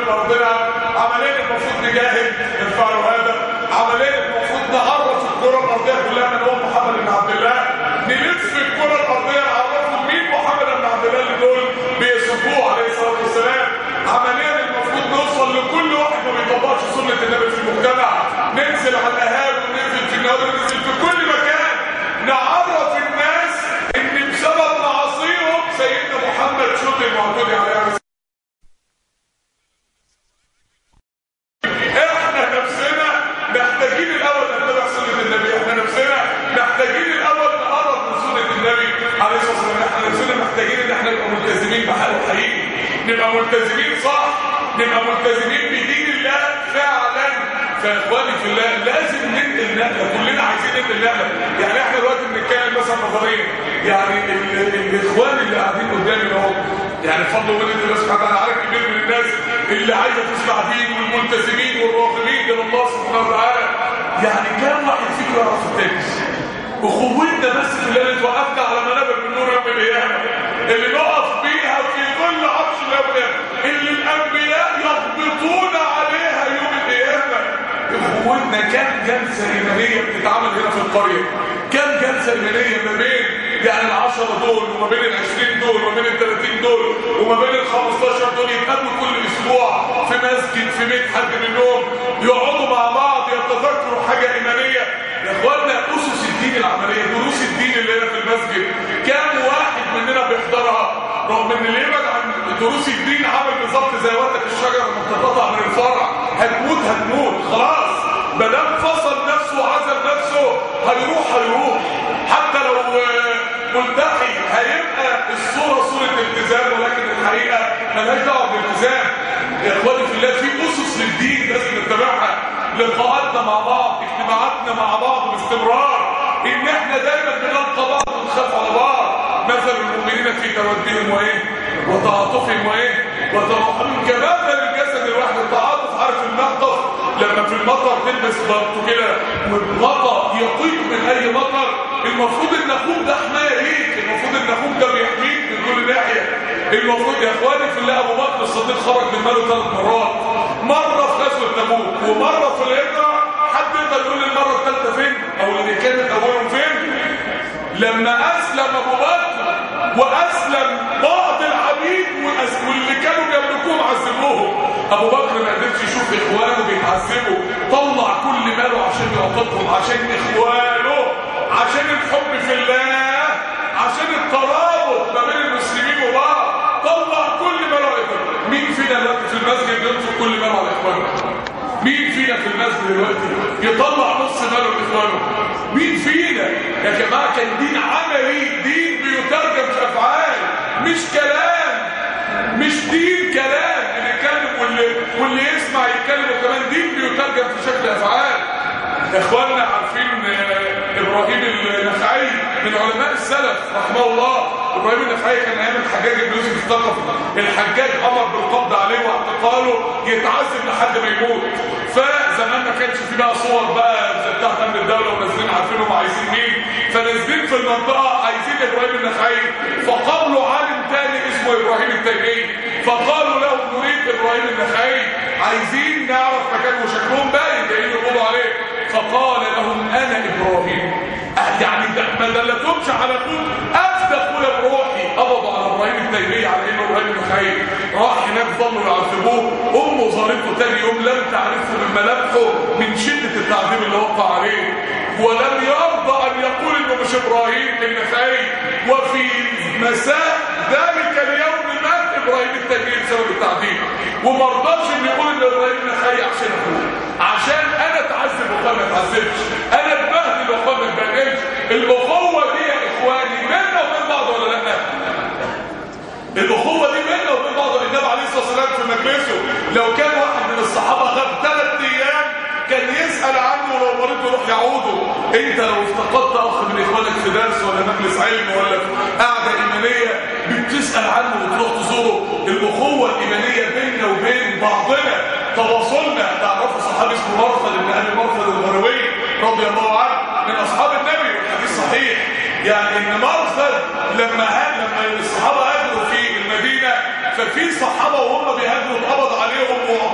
ارضنا عمليا المفروض نجاهد ارفعوا هذا عمليا المفروض نعرف الكره الارضيه كلها من هو محمد بن عبد الله نلف الكره الارضيه نعرفهم مين محمد بن عبد الله اللي دول بيسبوه عليه الصلاه والسلام عمليا المفروض نوصل لكل واحد ما بيطبقش سنه النبي في المجتمع ننزل على القهاوي وننزل في النوادي وننزل في كل مكان نعرف الناس ان بسبب معاصيهم سيدنا محمد شتم وعبودي عليه الصلاه احنا نفسنا محتاجين الاول نتبع سنه النبي احنا نفسنا محتاجين الاول نقرب من سنه النبي عليه الصلاه والسلام احنا نفسنا محتاجين ان احنا نبقى ملتزمين بحاله حقيقي نبقى ملتزمين صح نبقى ملتزمين بدين الله فعلا فاخواني في الله لازم ننقل نقله كلنا عايزين ننقل نقله يعني احنا دلوقتي بنتكلم مثلا نظريا يعني ال- ال- الاخوان اللي قاعدين قدامي اهو يعني بفضل ومنه الله سبحانه وتعالى عدد كبير من الناس اللي عايزه تسمع دين والملتزمين والراغبين الى الله سبحانه وتعالى يعني كام واحد فيكم يعرف التاني اخوتنا بس في اللي اللي توقفنا على منابر من نور يوم القيامه اللي نقف بيها في كل عطش يوم القيامه اللي الانبياء يضبطون عليها يوم القيامه اخوتنا كام جلسه ايمانيه بتتعمل هنا في القريه كام جلسه ايمانيه ما بين يعني العشرة دول وما بين العشرين دول وما بين الثلاثين دول وما بين الخمستاشر دول يتقابلوا كل اسبوع في مسجد في بيت حد منهم يقعدوا مع بعض يتذكروا حاجه ايمانيه يا اخوانا اسس الدين العمليه دروس الدين اللي هنا في المسجد كام واحد مننا بيحضرها رغم ان اللي يبعد عن دروس الدين عامل بالظبط زي ورقه الشجره لما بتتقطع من الفرع هتموت هتموت خلاص ما دام فصل نفسه وعزل نفسه هيروح هيروح حتى لو آه، ملتحي هيبقى الصوره صوره التزام ولكن الحقيقه ملهاش دعوه بالالتزام يا اخواني في الله في اسس للدين لازم نتبعها لقاءاتنا مع بعض اجتماعاتنا مع بعض باستمرار ان احنا دايما بنلقى بعض ونخاف على بعض مثل المؤمنين في تودهم وايه وتعاطفهم وايه وتراحمهم كمثل الجسد الواحد التعاطف عارف المخطف لما في المطر تلبس برضه كده والغطا يقيك من اي مطر المفروض ان اخوك ده حمايه ليك المفروض ان اخوك ده بيحميك من كل ناحيه المفروض يا اخواني في الله ابو بكر الصديق خرج من ماله ثلاث مرات مره في غزوه تبوك ومره في الهجره حد يقدر يقول لي المره الثالثه فين او اللي كانت اولهم فين لما اسلم ابو بكر واسلم بعض العبيد وأس- واللي كانوا يملكوهم عذبوهم ابو بكر ما قدرش يشوف اخوانه بيتعذبوا طلع كل ماله عشان يعطيهم عشان اخوانه عشان الحب في الله عشان الترابط ما بين المسلمين وبعض طلع كل ماله على إخوانه. مين فينا دلوقتي في المسجد ينفق كل ماله على اخوانه مين فينا في المسجد دلوقتي يطلع نص ماله لاخوانه مين فينا يا جماعه كان دين عملي دين بيترجم في افعال مش كلام مش دين كلام بنتكلم واللي واللي يسمع يتكلم وكمان دين بيترجم في شكل افعال يا اخواننا عارفين آه، ابراهيم النخعي من علماء السلف رحمه الله ابراهيم النخعي كان ايام الحجاج بن يوسف الثقفي الحجاج امر بالقبض عليه واعتقاله يتعذب لحد ما يموت فزمان ما كانش في بقى صور بقى زي بتاعت امن الدوله ونازلين عارفينهم عايزين مين فنازلين في المنطقه عايزين ابراهيم النخعي فقابلوا عالم تاني اسمه ابراهيم التيمي فقالوا له نريد ابراهيم النخعي عايزين نعرف مكانه وشكلهم باين جايين يقولوا عليه فقال لهم انا ابراهيم أه يعني ده ما دلتهمش على طول افدى بروحي قبضوا على ابراهيم التيمي على انه ابراهيم النخعي راح هناك ظلوا يعذبوه امه ظالمته تاني يوم لم تعرفه من ملامحه من شده التعذيب اللي وقع عليه ولم يرضى ان يقول انه مش ابراهيم النخعي وفي مساء ذلك اليوم مات ابراهيم التيمي بسبب التعذيب وما رضاش ان يقول ان ابراهيم النخعي عشان اخوه عشان انا اتعذب وقال ما اتعذبش انا اتبهدل وقال ما اتبهدلش الاخوه دي يا اخواني بيننا وبين بعض ولا لا الاخوه دي بيننا وبين بعض النبي عليه الصلاه والسلام في مجلسه لو كان واحد من الصحابه غاب ثلاث ايام كان يسال عنه ولو مريض يروح يعوده انت لو افتقدت اخ من اخوانك في درس ولا مجلس علم ولا في قعده ايمانيه بتسال عنه وتروح تزوره الاخوه الايمانيه بيننا وبين بعضنا تواصلنا تعرفوا صحابي اسمه مرثد بن ابي مرثد الغروي رضي الله عنه من اصحاب النبي والحديث صحيح يعني ان مرثد لما هاج لما الصحابه هاجروا في المدينه ففي صحابه وهم بيهاجروا اتقبض عليهم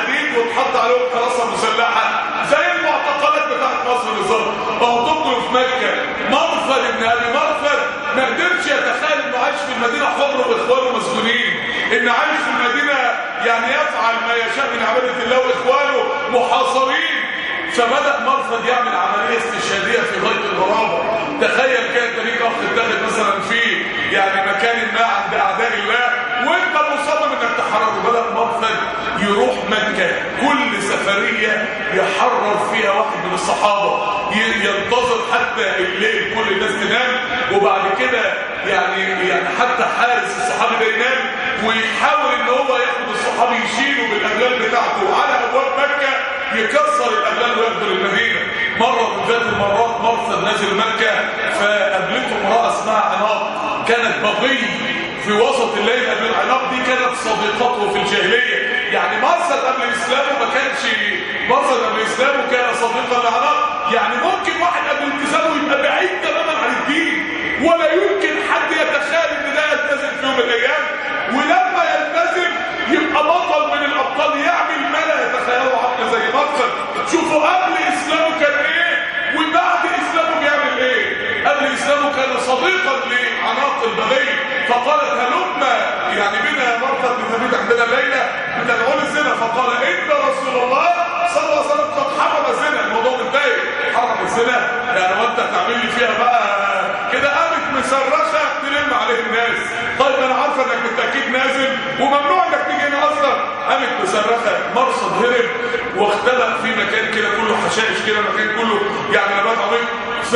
حديد وتحط عليهم حراسه مسلحه زي المعتقلات بتاعت مصر بالظبط اهو دكتور في مكه مرفد ابن ابي مرفد ما قدرش يتخيل انه عايش في المدينه حر واخوانه مسجونين ان عايش في المدينه يعني يفعل ما يشاء من عباده الله واخوانه محاصرين فبدا مرفد يعمل عمليه استشهاديه في غايه الغرابه تخيل كده انت ليك اخ اتاخد مثلا في يعني مكان ما عند اعداء الله وانت مصمم انك تحرره بدا مرفد يروح مكه كل سفريه يحرر فيها واحد من الصحابه ينتظر حتى الليل كل الناس تنام وبعد كده يعني يعني حتى حارس الصحابي ده ينام ويحاول ان هو ياخد الصحابي يشيله بالاغلال بتاعته على ابواب مكه يكسر الاغلال وياخده للمدينه مره من ذات المرات مرصد نازل مكه فقابلته امراه اسمها عناق كانت بغي في وسط الليل قبل العناق دي كانت صديقته في الجاهليه يعني مرصد قبل اسلامه ما كانش مرصد قبل اسلامه كان صديقا لعناق يعني ممكن واحد قبل التزامه يبقى بعيد تماما عن الدين ولا يمكن حد يتخيل ان ده يلتزم في يوم من الايام ولما يلتزم يبقى بطل من الابطال يعمل ما لا يتخيله عقل زي مقصد شوفوا قبل اسلامه كان ايه وبعد اسلامه بيعمل ايه قبل اسلامه كان صديقا لعناق البغي فقالت هلما يعني بنا مرقد بثبيت عندنا الليله بتدعون الزنا فقال ان رسول الله صلى الله عليه وسلم قد حرم الزنا الموضوع منتهي حرم الزنا يعني وانت تعمل لي فيها بقى كده قامت مصرخه تلم عليه الناس طيب انا عارفه انك بالتاكيد نازل وممنوع انك تيجي هنا اصلا قامت مصرخه مرصد هرب واختلق في مكان كده كله حشائش كده مكان كله يعني نبات عميق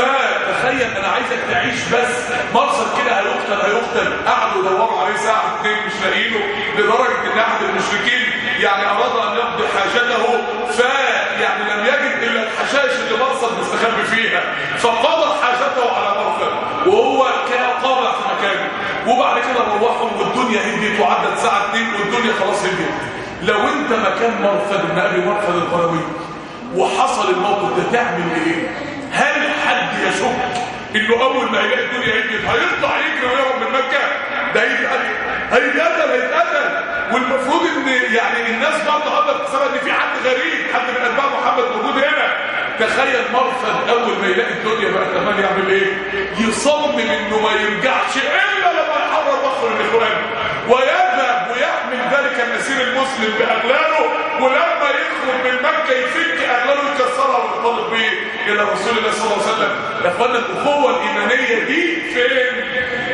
فتخيل انا عايزك تعيش بس مرصد كده هيقتل هيقتل قعدوا يدوروا عليه ساعه اتنين مش لاقيينه لدرجه ان احد المشركين يعني اراد ان يقضي حاجته ف يعني لم يجد الا الحشائش اللي مرصد مستخبي فيها فقضى حاجته على مرصد وهو كان قابع في مكانه وبعد كده روحوا والدنيا هديت وعدت ساعه اتنين والدنيا خلاص هديت لو انت مكان مرصد ابن ابي مرصد القروي وحصل الموقف ده تعمل ايه هل حد يشك انه اول ما يلاقي الدنيا هديت هيطلع يجري ويهرب من مكه ده هيتقتل هيتقتل هيتقتل والمفروض ان يعني الناس برضه قدرت تحسبها ان في حد غريب حد من اتباع محمد موجود هنا تخيل مرفد اول ما يلاقي الدنيا بقى كمان يعمل ايه يصمم انه ما يرجعش الا لما يحرر مخه للاخوان ويذهب ويحمل ذلك الاسير المسلم باغلاله ولما يخرج من مكه يفك اغلاله يكسرها وينطلق بيه الى رسول الله صلى الله عليه وسلم يا اخوانا الاخوه الايمانيه دي فين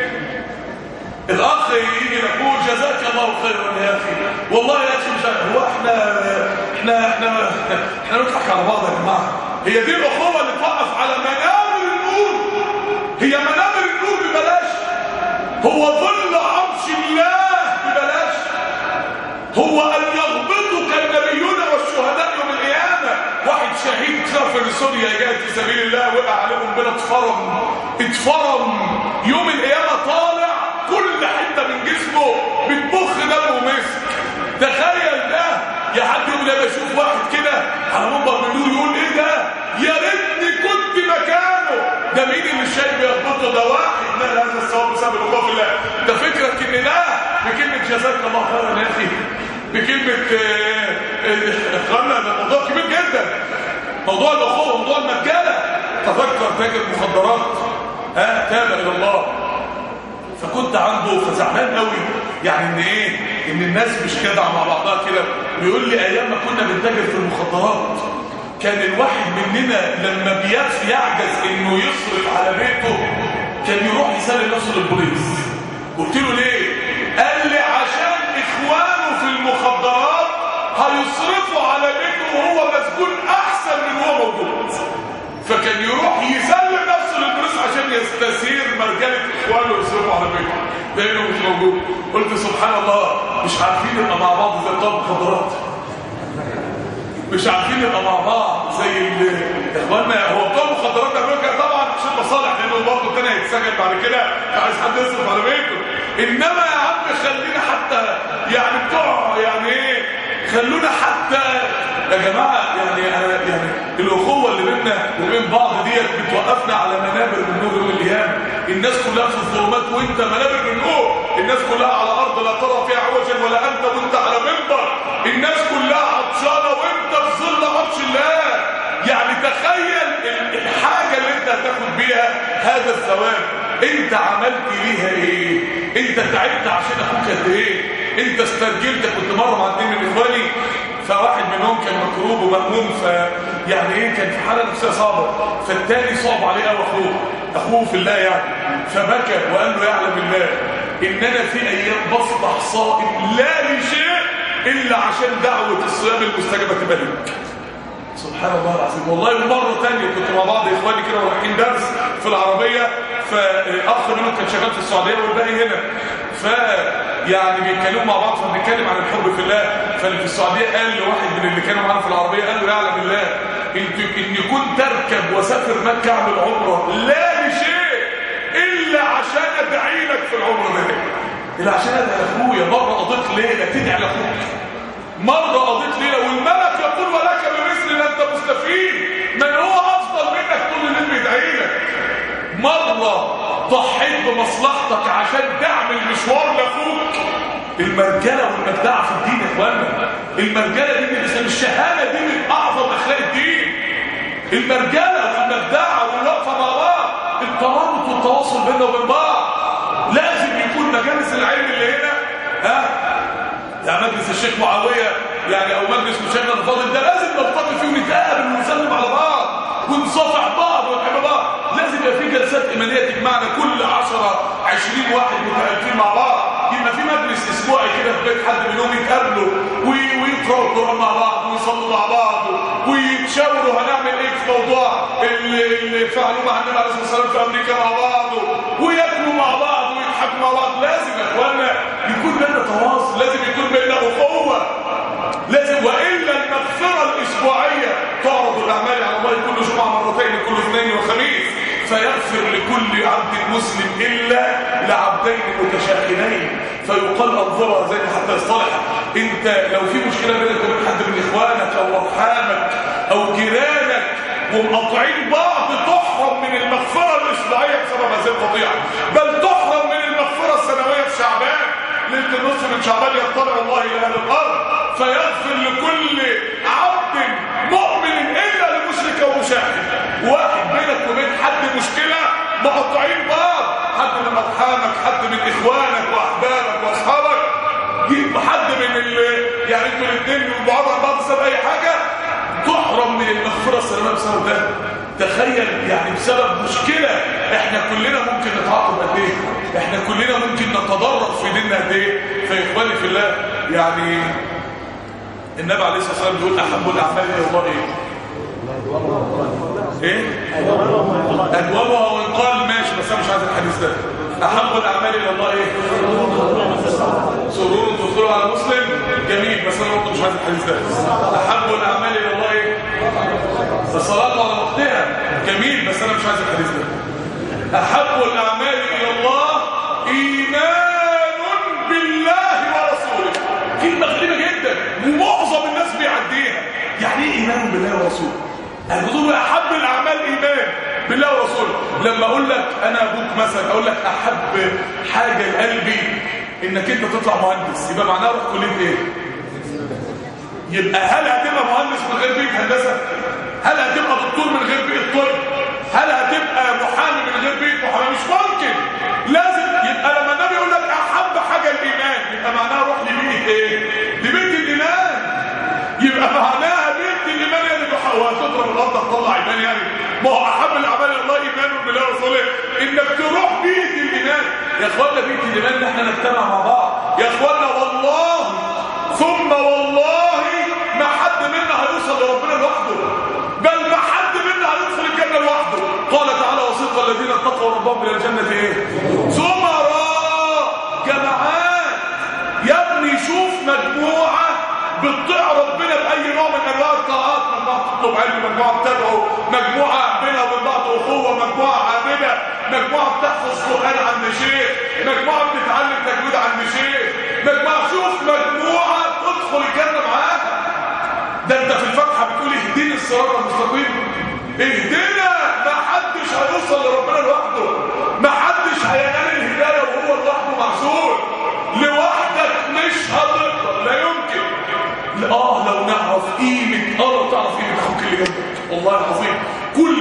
الاخ يجي يقول جزاك الله خيرا يا اخي والله يا اخي مش عارف هو احنا احنا احنا احنا نضحك على بعض يا جماعه هي دي الاخوه اللي توقف على منابر النور هي منابر النور ببلاش هو ظل عرش الله ببلاش هو ان يغبطك النبيون والشهداء يوم القيامه واحد شهيد سافر لسوريا جاهد في سبيل الله وقع عليه قنبله اتفرم اتفرم يوم القيامه طالع كل حته من جسمه بتبخ دم ومسك تخيل ده يا حد يقول لما اشوف واحد كده على منبر من نور يقول ايه ده يا ريتني كنت مكانه ده مين اللي الشاي بيضبطه ده واحد لا لا هذا الثواب بسبب الوقوف في الله ده فكرك ان ده بكلمه جزاك الله خيرا يا اخي بكلمه اخوانا ده موضوع كبير جدا موضوع الاخوه موضوع المجاله تفكر تاجر مخدرات ها تابع الى الله فكنت عنده فزعلان قوي يعني ان ايه ان الناس مش كده مع بعضها كده بيقول لي ايام ما كنا بنتاجر في المخدرات كان الواحد مننا لما بيعجز يعجز انه يصرف على بيته كان يروح يسلم نفسه للبوليس قلت له ليه قال لي عشان اخوانه في المخدرات هيصرفوا على بيته وهو مسجون احسن من هو موجود فكان يروح يسلم نفسه للبوليس عشان يستثير مرجله اخوانه يصرفوا على بيته لانه مش موجود قلت سبحان الله مش عارفين نبقى مع بعض زي بتوع المخدرات مش عارفين نبقى مع بعض زي اخواننا هو بتوع المخدرات امريكا طبعا عشان مصالح لانه برضه الثاني هيتسجن بعد كده عايز حد يصرف على بيته انما يا عم خلينا حتى يعني بتوع يعني ايه خلونا حتى يا جماعه يعني انا يعني الاخوه اللي بيننا وبين بعض ديت بتوقفنا على منابر من نور يوم القيامه الناس كلها في الظلمات وانت منابر من نور الناس كلها على ارض لا ترى فيها عوجا ولا انت وانت على منبر الناس كلها عطشان هتاخد بيها هذا الثواب انت عملت ليها ايه انت تعبت عشان اخوك قد ايه انت استرجلت كنت مره مع اتنين من اخواني فواحد منهم كان مكروب ومهموم ف يعني ايه كان في حاله نفسيه صعبه فالتاني صعب عليه قوي اخوه اخوه في الله يعني فبكى وقال له يعلم الله ان انا في ايام بصبح صائم لا لشيء الا عشان دعوه الصيام المستجابه تبارك سبحان الله العظيم والله مرة تانية كنت مع بعض إخواني كده ورايحين درس في العربية فأخ منهم كان شغال في السعودية والباقي هنا ف يعني بيتكلموا مع بعض فبنتكلم عن الحب في الله فاللي في السعودية قال لواحد من اللي كانوا معانا في العربية قال له يعلم الله انت ان كنت تركب وسافر مكة اعمل عمرة لا لشيء الا عشان ادعي لك في العمرة ده الا عشان ادعي لاخويا مرة قضيت ليلة تدعي لاخوك مرة قضيت ليلة والملك يقول ولك بمثل ما انت مستفيد من هو افضل منك طول الليل بيدعي لك مرة ضحيت بمصلحتك عشان تعمل مشوار لاخوك المرجله والمجدعه في الدين يا اخوانا المرجله دي من الاسلام الشهاده دي من اعظم اخلاق الدين المرجله والمجدعه والوقفه مع بعض الترابط والتواصل بيننا وبين بعض لازم يكون مجالس العلم اللي هنا ها يعني مجلس الشيخ معاويه يعني او مجلس مشايخنا الفاضل ده لازم نلتقي فيه ونتقابل ونسلم على بعض ونصافح بعض ونحب بعض لازم يبقى في جلسات ايمانيه تجمعنا كل 10 20 واحد متالفين مع بعض يبقى في مجلس اسبوعي كده في بيت حد منهم يتقابلوا ويقراوا القران مع بعض ويصلوا مع بعض ويتشاوروا هنعمل ايه في موضوع اللي فعلوه مع النبي عليه الصلاه والسلام في امريكا مع بعض وياكلوا مع بعض ويضحكوا مع بعض لازم يا اخوانا يكون بيننا تواصل لازم يكون بيننا اخوه لازم والا المغفره الاسبوعيه تعرض الاعمال على الله كل جمعه مرتين كل اثنين وخميس فيغفر لكل عبد مسلم الا لعبدين متشاكلين فيقال انظرها زي حتى يصطلح انت لو في مشكله بينك وبين حد من اخوانك او ارحامك او جيرانك ومقاطعين بعض تحرم من المغفره الاسبوعيه بسبب هذه القطيعه بل تحرم من المغفره السنويه في شعبان ليله النصف من شعبان يطلع الله الى اهل الارض فيغفر لكل عبد مؤمن الا لمشرك ومشاهد واحد بينك وبين حد مشكله مقطعين بعض حد من ارحامك حد من اخوانك واحبابك واصحابك يبقى حد من اللي يعني انتوا الاثنين بعض عن بعض بسبب اي حاجه تحرم من المغفره السلامه بسبب ده تخيل يعني بسبب مشكله احنا كلنا ممكن نتعاقب قد ايه احنا كلنا ممكن نتضرر في ديننا قد ايه فاخواني في الله يعني النبي عليه الصلاه والسلام بيقول احب الاعمال الى الله ايه ايه ادومها وان قال ماشي بس انا مش عايز الحديث ده احب الاعمال الى الله ايه سرور تدخلوا على مسلم جميل بس انا برضه مش عايز الحديث ده احب الاعمال الى الله ايه الصلاه على وقتها جميل بس انا مش عايز الحديث ده احب الاعمال الى الله ايمان بالله ورسوله كلمه غريبه جدا ومعظم الناس بيعديها يعني ايه ايمان بالله ورسوله الرسول احب الاعمال ايمان بالله ورسوله لما اقول لك انا ابوك مثلا اقول لك احب حاجه لقلبي انك انت تطلع مهندس يبقى معناه روح كليه ايه يبقى هل هتبقى مهندس من غير بيئه هندسه هل هتبقى دكتور من غير بيئه طب هل هتبقى محامي من غير بيئه محامي مش ممكن لازم يبقى لما النبي يقول لك احب حاجه الايمان يبقى معناها روح لبيئه ايه لبيئه الايمان يبقى معناها بيئه الايمان يعني وهتضرب الارض هتطلع ايمان يعني ما هو احب الاعمال الى الله ايمان بالله ورسوله انك تروح بيئه الايمان يا اخوانا بيئه الايمان ان احنا نجتمع مع بعض يا اخوانا والله ثم والله ما حد منا هيوصل لربنا لوحده بل ما حد منا هيدخل الجنه لوحده قال تعالى وسيق الذين اتقوا ربهم الى الجنه ايه زمراء جماعات يا ابني شوف مجموعه بتطيع ربنا باي نوع من انواع الطاعات مجموعه تطلب علم مجموعه بتدعو مجموعه بينها وبين بعض اخوه مجموعه عابده مجموعه بتحفظ قران عند شيخ مجموعه بتتعلم تجويد عند شيخ مجموعه شوف مجموعه تدخل الجنه معاها ده انت في الفاتحه بتقول اهدني الصراط المستقيم اهدنا ما حدش هيوصل لربنا لوحده ما حدش هينال الهدايه وهو لوحده معزول لوحدك مش هتقدر لا يمكن اه لو نعرف قيمه اه لو تعرف قيمه اخوك اللي جنبك والله العظيم كل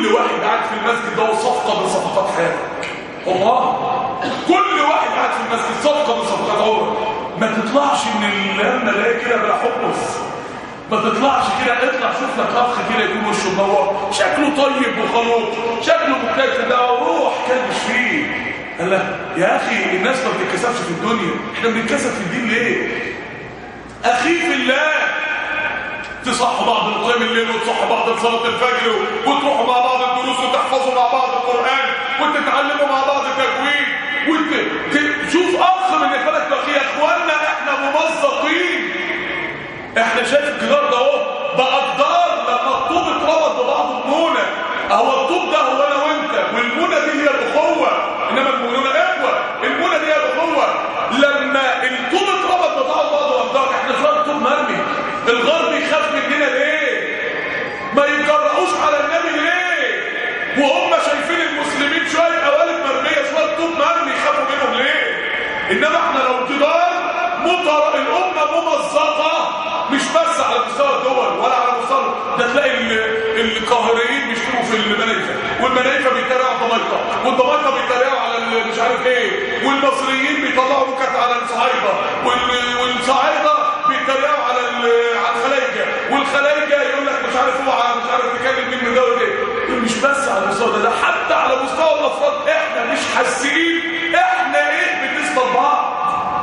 كل واحد قاعد في المسجد ده صفقه من صفقات حياتك والله كل واحد قاعد في المسجد صفقه من صفقات عمرك ما تطلعش من اللمه لا كده بلا حمص ما تطلعش كده اطلع شوف لك اخ كده يكون وشه منور شكله طيب وخلوق شكله مبتسم ده وروح كلبش فيه قال لا يا اخي الناس ما بتتكسفش في الدنيا احنا بنتكسف في الدين ليه اخي في الله تصحوا بعض لقيام الليل وتصحوا بعض لصلاه الفجر وتروحوا مع بعض الدروس وتحفظوا مع بعض القران وتتعلموا مع بعض التجويد وتشوف اخ من اخوانك بقي يا اخوانا احنا ممزقين احنا شايف الجدار ده اهو بقى جدار لما الطوب اتربط ببعض المونه اهو الطوب ده هو انا وانت والمونه دي هي الاخوه انما المؤمنون اخوه المونه دي هي الاخوه لما الطوب اتربط ببعض بعض وابدار احنا شويه الطوب مرمي الغرب يخاف مننا ليه ما يجرؤوش على النبي ليه وهم شايفين المسلمين شويه قوالب مرميه شويه طوب مرمي يخافوا منهم ليه انما احنا لو جدار مطر الامه ممزقه مش بس على مستوى الدول ولا على مستوى ده تلاقي القاهريين بيشتروا في المنايفه والمنايفه بيتريقوا على الضمايطه والضمايطه بيتريقوا على مش عارف ايه والمصريين بيطلعوا نكت على الصعايده والصعايده بيتريقوا على على الخلايجه والخلايجه يقول لك مش عارف اوعى مش عارف تكلم مين من دوله ايه مش بس على المستوى ده ده حتى على مستوى الافراد احنا مش حاسين احنا ايه بالنسبه لبعض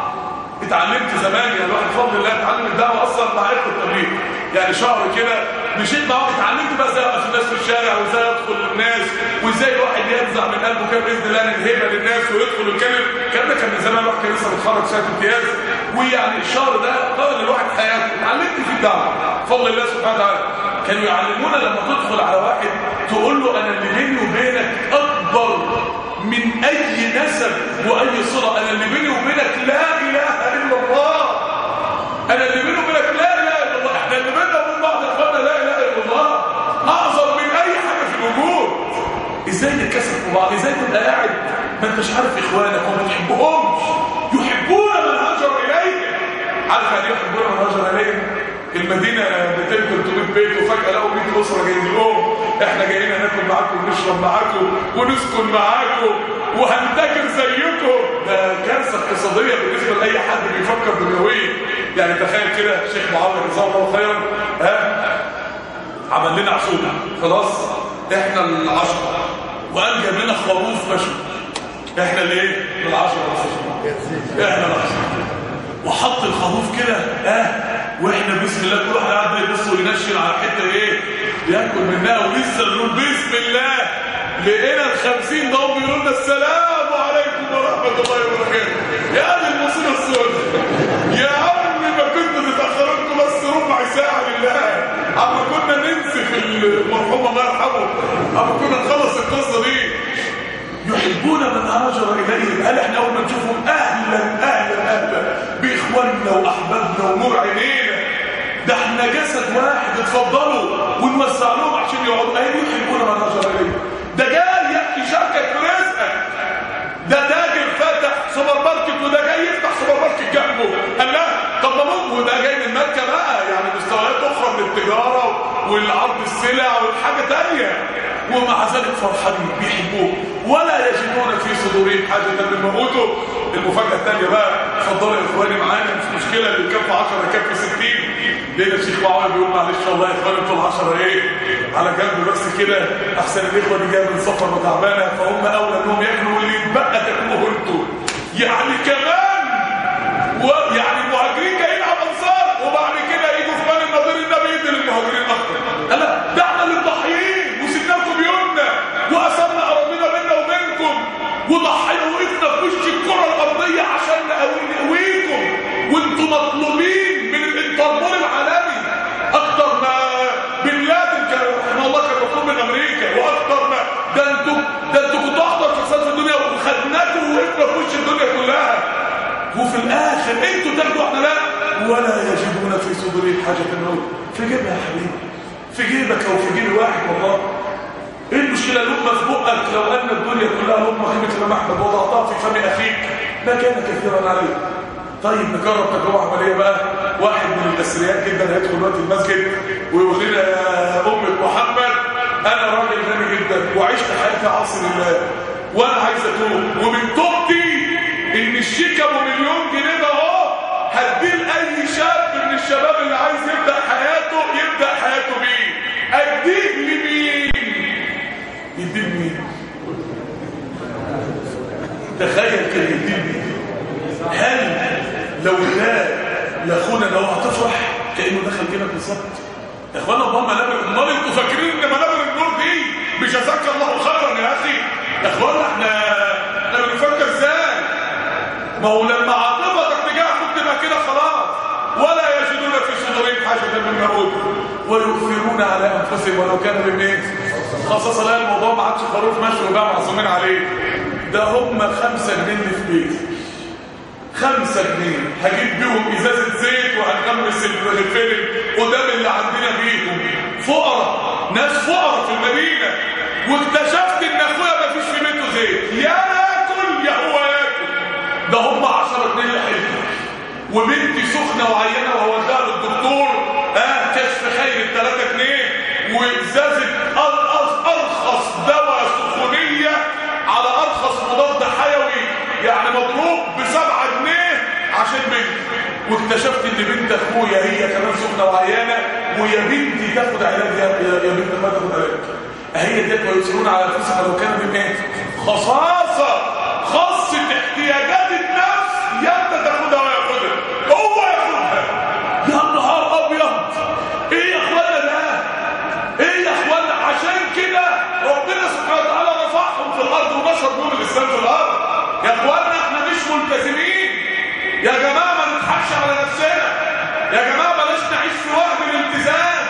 اتعلمت زمان يعني الواحد بفضل الله اتعلم الدعوه اصلا مع اخوه التبليغ يعني شهر كده مشيت معاهم اتعلمت بقى ازاي ابقى في الناس في الشارع وازاي ادخل للناس وازاي الواحد ينزع من قلبه كده باذن الله الهبه للناس ويدخل ويتكلم الكلام ده كان من زمان الواحد كان لسه متخرج سنه امتياز ويعني الشهر ده قبل الواحد حياته اتعلمت فيه الدعوه بفضل الله سبحانه وتعالى كانوا يعلمونا لما تدخل على واحد تقول له انا اللي بيني وبينك اكبر من اي نسب واي صله انا اللي بيني وبينك لا اله الا الله انا اللي بيني وبينك لا اله الا الله احنا اللي بيننا وبين بعض اخواننا لا اله الا الله اعظم من اي حاجه في الوجود ازاي نتكسف في بعض ازاي تبقى قاعد ما انتش عارف اخوانك وما بتحبهمش يحبون من هاجر اليك عارف يعني يحبون من هاجر اليك المدينة 200 300 بيت وفجأة لقوا 100 أسرة جايين لهم احنا جايين ناكل معاكم ونشرب معاكم ونسكن معاكم وهنتاجر زيكم ده كارثة اقتصادية بالنسبة لأي حد بيفكر دنيويا يعني تخيل كده الشيخ معاوية جزاه الله خيرا ها عمل لنا عزومة خلاص احنا العشرة وقال جاب لنا خروف مشوي احنا اللي ايه؟ العشرة بس احنا العشرة وحط الخروف كده اه واحنا بسم الله كل واحد قاعد يبص وينشن على حته ايه ياكل منها ولسه بنقول بسم الله لقينا ال 50 ده بيقولوا لنا السلام عليكم ورحمه الله وبركاته يا دي المصيبه السوداء يا عم ما كنتوا تتاخروا انتوا بس ربع ساعه لله اما كنا ننسف المرحوم الله يرحمه اما كنا نخلص القصه دي يحبون من هاجر إليهم قال احنا أول ما نشوفهم أهلا أهلا أهلا بإخواننا وأحبابنا ونور عينينا ده احنا جسد واحد اتفضلوا ونوسع لهم عشان يقعدوا أهل يحبون من هاجر إليهم ده جاي يشاركك في رزقك ده تاجر فاتح سوبر ماركت وده جاي يفتح سوبر ماركت جنبه قال لا طب ما ممكن وده جاي من مكه بقى يعني مستويات اخرى من التجاره والعرض السلع والحاجه ثانيه ومع ذلك فرحانين بيحبوه ولا يجدون في صدورهم حاجه مما اوتوا المفاجاه الثانيه بقى اتفضلوا يا اخواني معانا مش مشكله اللي كان في 10 كان في 60 لقينا الشيخ معاويه بيقول معلش والله يا اخواني انتوا ال 10 ايه على جنب بس كده احسن الاخوه دي جايه من سفر وتعبانه فهم اولى انهم ياكلوا واللي يتبقى تاكلوه انتوا يعني كمان ويعني المهاجرين جايين على الانصار وبعد كده يجوا في بني النضير النبي يدي للمهاجرين اكتر قال لا ده احنا اللي مضحيين وسيبناكم بيومنا وقسمنا اراضينا بيننا وبينكم وضحينا وقفنا في وش الكره الارضيه عشان نقويكم وانتم مطلوبين من الانتربول العالمي اكتر ما بن لادن كان رحمه الله كان مطلوب من امريكا واكتر ما ده انتوا ده انتوا كنتوا اخطر شخصيات في الدنيا وخدناكم ووقفنا في وش الدنيا كلها وفي الاخر انتوا تاخدوا احنا لا ولا يجدون في صدورهم حاجه منه في جيبها يا حبيبي في جيبك او في جيب واحد والله ايه المشكله لقمه في بقك لو ان الدنيا كلها لقمه قيمه الامام احمد وضعتها في فم اخيك ما كان كثيرا عليه طيب نجرب تجربه عمليه بقى واحد من الاثرياء جدا هيدخل دلوقتي المسجد ويقول لنا يا امه محمد انا راجل غني جدا وعشت حياتي عاصي لله وانا عايز اتوب ومن توبتي ان الشيك ابو مليون جنيه ده اهو هديه لاي شاب من الشباب اللي عايز يبدا حياته يبدا حياته بيه اديه لمين يديه لمين تخيل كده يديه لمين هل لو ده لاخونا لو هتفرح كانه دخل جيبك بالظبط يا اخوانا الله منابر امال انتوا فاكرين ان منابر النور دي بجزاك الله خيرا يا اخي يا اخوانا احنا احنا بنفكر ازاي ما هو لما عاطفتك تجاه اخوك تبقى كده خلاص ولا يجدون في صدورهم حاجه مما اوتوا ويؤثرون على انفسهم ولو كان بهم ايه خصص لا الموضوع ما عادش خروف ماشي وبقى معصومين عليه ده هم خمسة جنيه اللي في بيتي خمسة جنيه هجيب بيهم ازازة زيت وهنغمس الفيلم قدام اللي عندنا بيهم فقراء ناس فقراء في المدينة واكتشفت ان اخويا ما فيش في بيته زيت يا ياكل يا هو ياكل ده هم 10 جنيه اللي حلتوا وبنتي سخنة وعيانة وهودها للدكتور اه كشف خير 3 جنيه وازازة ارخص دواء سخونية على ارخص مضاد حيوي يعني مضروب بسبعة جنيه عشان بنتي واكتشفت ان بنت اخويا هي كمان سخنه وعيانه ويا بنتي تاخد علاج يا, يا بنت ما تاخد علاج هي ديت ويسرون على انفسهم لو كانوا بايه خصاصه خاصه احتياجات النفس يا انت تاخدها وياخدها هو ياخدها يا نهار ابيض ايه يا اخوانا ده ايه يا اخوانا عشان كده ربنا سبحانه وتعالى رفعهم في الارض ونشر نور الاسلام في الارض يا اخوانا احنا مش ملتزمين يا جماعه ما نضحكش على نفسنا يا جماعه بلاش نعيش في وهم الالتزام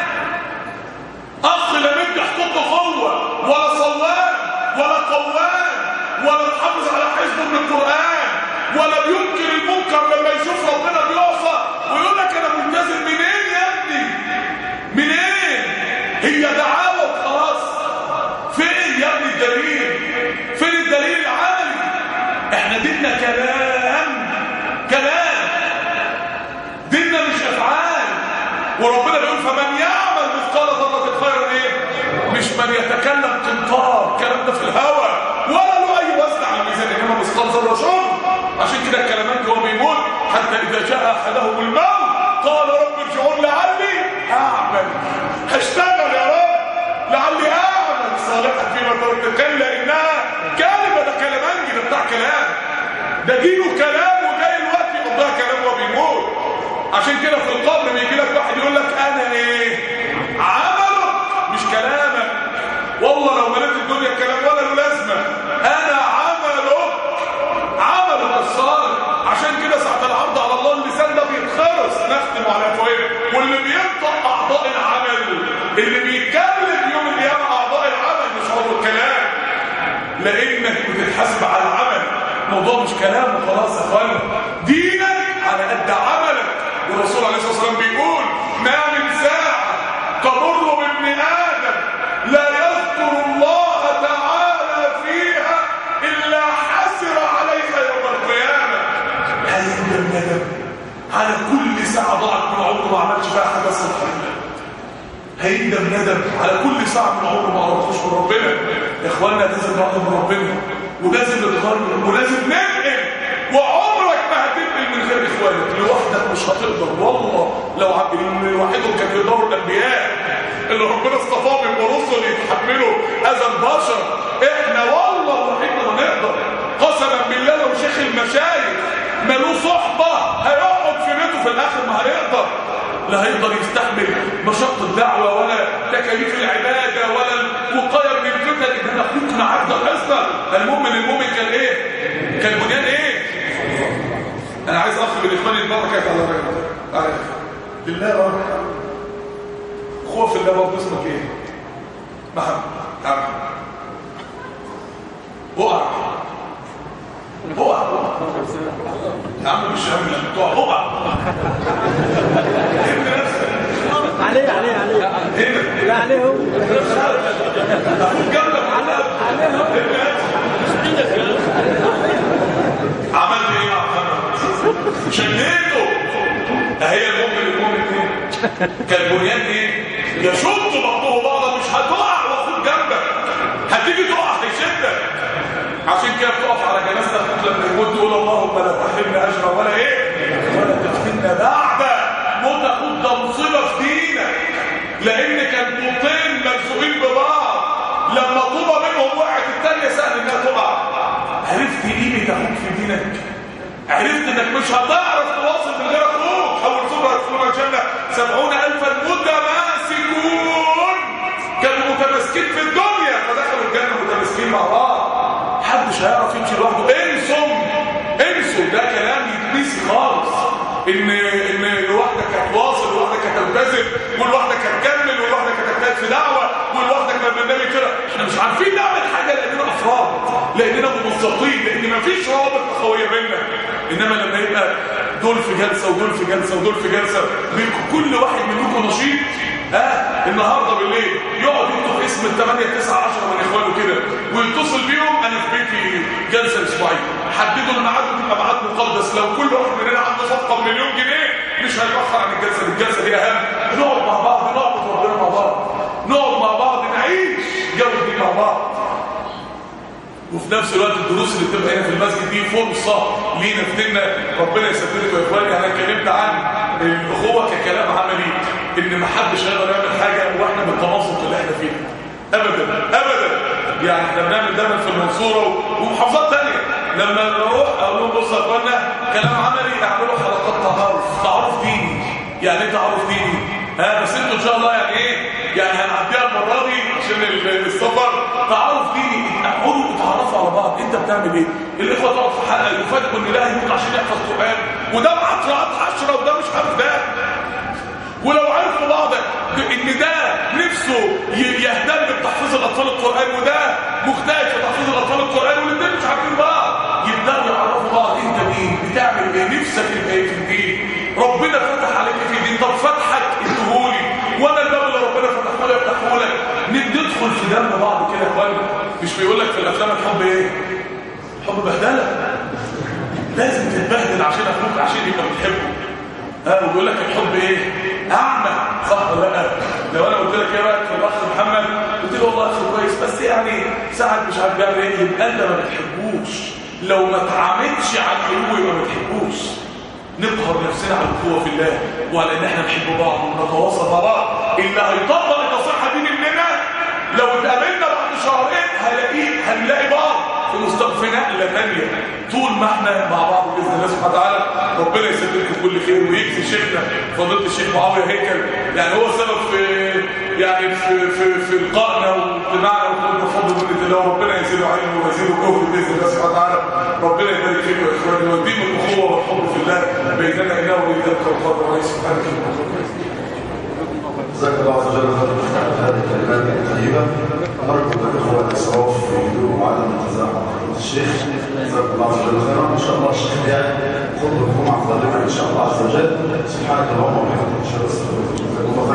اخ لا مدي حقوق اخوه ولا صوام ولا قوام ولا محافظ على حزب من القران ولا بينكر المنكر لما يشوف ربنا بيعصى ويقول لك انا ملتزم منين يا ابني منين هي دعاوى وخلاص فين يا ابني الدليل فين الدليل العملي احنا ديننا كلام كلام ديننا مش افعال وربنا بيقول فمن يعمل مثقال ذره خيرا ايه مش من يتكلم قنطار الكلام ده في الهوى ولا له اي وزن على الميزان انما مثقال ذره شر عشان كده الكلمات هو بيموت حتى اذا جاء احدهم الموت قال رب ارجعون لعلي اعمل هشتغل يا رب لعلي اعمل صالحا فيما تركت كلا انها كلمه ده كلامنجي ده بتاع كلام ده دينه كلام وجاي الوقت يقضيها كلام وهو بيموت عشان كده في القبر بيجي لك واحد يقول لك انا ايه عملك مش كلامك والله لو مليت الدنيا كلام ولا له لازمه انا عملك عملك الصالح عشان كده ساعه العرض على الله اللسان ده بيتخرس نختم على فوائد واللي بينطق اعضاء العمل اللي بيتكلم يوم القيامه اعضاء العمل مش هو الكلام لانك بتتحاسب على العمل الموضوع مش كلام وخلاص يا اخوانا دينك على قد عملك والرسول عليه الصلاه والسلام بيقول ما من ساعه تمر بابن ادم لا يذكر الله تعالى فيها الا حسر عليها يوم القيامه هيندم ندم على كل ساعه ضاعت من عمره ما عملش فيها حاجه صالحه هيندم ندم على كل ساعه من عمره ما قربتوش من ربنا يا اخوانا لازم نقرب من ربنا ولازم نتغير ولازم ننقل وعمرك ما هتنقل من غير اخوانك لوحدك مش هتقدر والله لو عبد لوحدهم كان بيدوروا الانبياء اللي ربنا اصطفاهم يبقوا رسل يتحملوا اذى البشر احنا والله لوحدنا ما نقدر قسما بالله لو شيخ المشايخ مالوه صحبه هيقعد في بيته في الاخر ما هيقدر لا هيقدر يستحمل مشقة الدعوة ولا تكاليف العبادة ولا الوقاية من الفتن إن أخوك معاك ده حصنا المؤمن المؤمن كان إيه؟ كان بنيان إيه؟ أنا عايز أخ من إخواني البركة على على بالله يا رب خوف الله برضه اسمك إيه؟ محمد محمد وقع وقع يا عم مش هم لما تقع وقع عليه عليه عليه لا عليه هو عملت ايه يا محمد شنيته اهي المؤمن المؤمن ايه كالبنيان ايه يشد بعضه بعضا مش هتقع عشان كده بتقف على جنازه اخوك لما يموت تقول اللهم لا تحرمنا اجرا ولا ايه ولا تفتنا بعد موت اخوك ده مصيبه في دينك لان كان طوبتين ملزوقين ببعض لما طوبه منهم وقعت الثانيه سهل انها تقع عرفت قيمه اخوك في دينك عرفت انك مش هتعرف تواصل من غير اخوك اول سوره يدخلون الجنه سبعون الفا متماسكون كانوا متماسكين في الدنيا فدخلوا الجنه متماسكين مع بعض محدش هيعرف يمشي لوحده انسوا انسوا ده كلام يتنسي خالص ان ان لوحدك هتواصل لوحدك هتلتزم ولوحدك هتكمل ولوحدك هتجتهد في دعوه ولوحدك لما النبي كده احنا مش عارفين نعمل حاجه لاننا افراد لاننا منظمين لان مفيش روابط اخويه بيننا انما لما يبقى دول في جلسه ودول في جلسه ودول في جلسه كل واحد منكم نشيط ها آه النهارده بالليل يقعد يكتب اسم الثمانية 9 10 من اخوانه كده ويتصل بيهم انا في بيتي جلسه اسبوعيه حددوا الميعاد وتبقى ميعاد مقدس لو كل واحد مننا عنده صفقه بمليون جنيه مش هيتاخر عن الجلسه دي الجلسه دي اهم نقعد مع بعض نعبد ربنا مع بعض نقعد مع بعض نعيش جو دي مع بعض وفي نفس الوقت الدروس اللي بتبقى هنا في المسجد دي فرصه لينا في ديننا ربنا يثبتكم يا اخواني انا اتكلمت عن الاخوه ككلام عملي ان ما حدش هيقدر يعمل حاجه واحنا بالتناسق اللي احنا فيه ابدا ابدا يعني احنا بنعمل دايما في المنصوره ومحافظات ثانيه لما نروح اقول لهم بصوا يا اخوانا كلام عملي اعملوا حلقات تعارف تعارف ديني يعني ايه تعارف ديني ها بس انتوا ان شاء الله يعني ايه يعني هنعديها المره دي عشان السفر تعارف ديني اقعدوا اتعرفوا على بعض انت بتعمل ايه الاخوه تقعد في حلقه يفاجئوا ان ده هيموت عشان يحفظ قران وده معاه قراءات 10 وده مش عارف ده ولو عرفوا بعض ان ده نفسه يهتم بتحفيظ الاطفال القران وده مجتهد في تحفيظ الاطفال القران والاثنين مش عارفين بعض يبداوا يعرفوا بعض انت مين بتعمل ايه نفسك يبقى ايه في الدين ربنا فتح عليك في الدين طب فتحك اديهولي وانا الباب اللي ربنا فتحه لي افتحه لك ندخل في دم بعض كده يا اخوانا مش بيقول لك في الافلام الحب ايه حب بهدله لازم تتبهدل عشان اخوك عشان يبقى بتحبه ها وبيقول لك الحب ايه اعمى صح ولا لا لو انا قلت لك ايه رايك في الاخ محمد قلت له والله اخ كويس بس يعني ساعات مش عارف بيعمل ايه يبقى انت ما بتحبوش لو ما اتعاملتش على الحلو يبقى ما بتحبوش نقهر نفسنا على القوه في الله وعلى ان احنا نحب بعض ونتواصل مع بعض اللي هيطبق النصيحه دي مننا لو اتقابلنا بعد شهرين هلاقيه هنلاقي بعض في مستقبل نقله ثانيه طول ما احنا مع بعض باذن الله سبحانه وتعالى ربنا يسددكم كل خير ويجزي شيخنا فضيله الشيخ معاويه هيكل يعني هو سبب في يعني في في في لقائنا واجتماعنا وكل بفضل منه الله ربنا يزيده علم ويزيده جهد باذن الله سبحانه وتعالى ربنا يبارك فيكم يا اخواني ويديم الاخوه والحب في الله بيننا انه ولذلك القدر وليس سبحانك جزاك الله عز وجل خير هذه الكلمات الطيبه نرجو من الاخوه الاسراف في هدوء وعدم النزاع مع فضيله الشيخ جزاك الله عز وجل خيرا ان شاء الله الشيخ يعني خطبه الجمعه قادمه ان شاء الله عز وجل سبحانك اللهم وبحمدك اشهد ان لا اله الا انت